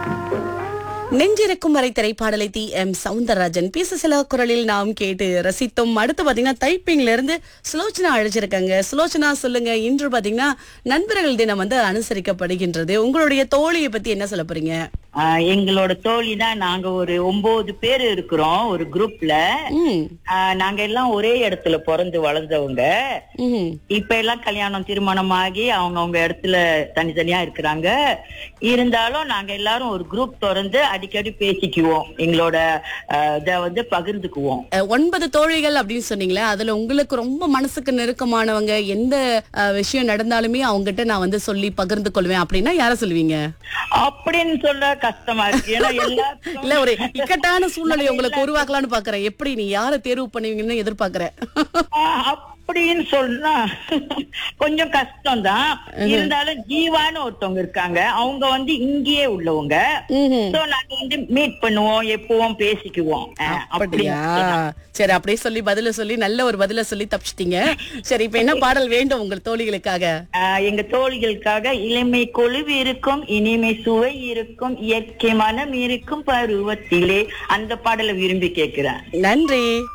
நெஞ்சிருக்கும் வரை திரைப்பாடலை D M Soundararajan பேச சில குரலில் நாம் கேட்டு ரசித்தோம் அடுத்து பாத்தீங்கன்னா டைப்பிங்ல இருந்து சுலோச்சனா அழைச்சிருக்காங்க சுலோச்சனா சொல்லுங்க இன்று பாத்தீங்கன்னா நண்பர்கள் தினம் வந்து அனுசரிக்கப்படுகின்றது உங்களுடைய தோழியை பத்தி என்ன சொல்ல போறீங்க ஆஹ் எங்களோட தோழி தான் நாங்க ஒரு ஒன்பது பேர் இருக்கிறோம் ஒரு குரூப்ல ம் ஆஹ் நாங்க எல்லாம் ஒரே இடத்துல பிறந்து வளர்ந்தவங்க ம் இப்ப எல்லாம் கல்யாணம் திருமணம் ஆகி அவங்க அவங்க இடத்துல தனித்தனியா இருக்கிறாங்க இருந்தாலும் நாங்க எல்லாரும் ஒரு குரூப் திறந்து அடிக்கடி பேசிக்குவோம் எங்களோட ஆஹ் இத வந்து பகிர்ந்துக்குவோம் அஹ், ஒன்பது தோழிகள் அப்படின்னு சொன்னீங்களே அதுல உங்களுக்கு ரொம்ப மனசுக்கு நெருக்கமானவங்க எந்த அஹ், விஷயம் நடந்தாலுமே அவங்ககிட்ட நான் வந்து சொல்லி பகிர்ந்து கொள்வேன் அப்படின்னா யார சொல்லுவீங்க அப்படின்னு சொல்ல கஷ்டமா இருக்கு ஏன்னா எல்லாத்துக்கும் இல்ல ஒரு இக்கட்டான சூழ்நிலை உங்களுக்கு உருவாக்கலாம்னு பாக்குறேன் எப்படி நீ யாரை தேர்வு பண்ணுவீங்கன்னு எதிர்பார்க்கறேன் ஆஹ் அப்படின்னு சொன்னா கொஞ்சம் கஷ்டம்தான் இருந்தாலும் ஜீவான்னு ஒருத்தவங்க இருக்காங்க அவங்க வந்து இங்கேயே உள்ளவங்க ம்ஹும். சோ நாங்க வந்து மீட் பண்ணுவோம் எப்பவும் பேசிக்குவோம் ஆஹ் அப்படி அப்படியா சரி அப்படியே சொல்லி பதில சொல்லி நல்ல ஒரு பதில சொல்லி தப்பிச்சிட்டீங்க சரி இப்ப என்ன பாடல் வேண்டும் உங்கள் தோழிகளுக்காக ஆஹ் எங்க தோழிகளுக்காக இளமை கொழுவு இருக்கும் இனிமை சுவை இருக்கும் இயற்கை மனம் இருக்கும் பருவத்திலே அந்த பாடலை விரும்பி கேட்கிறேன் நன்றி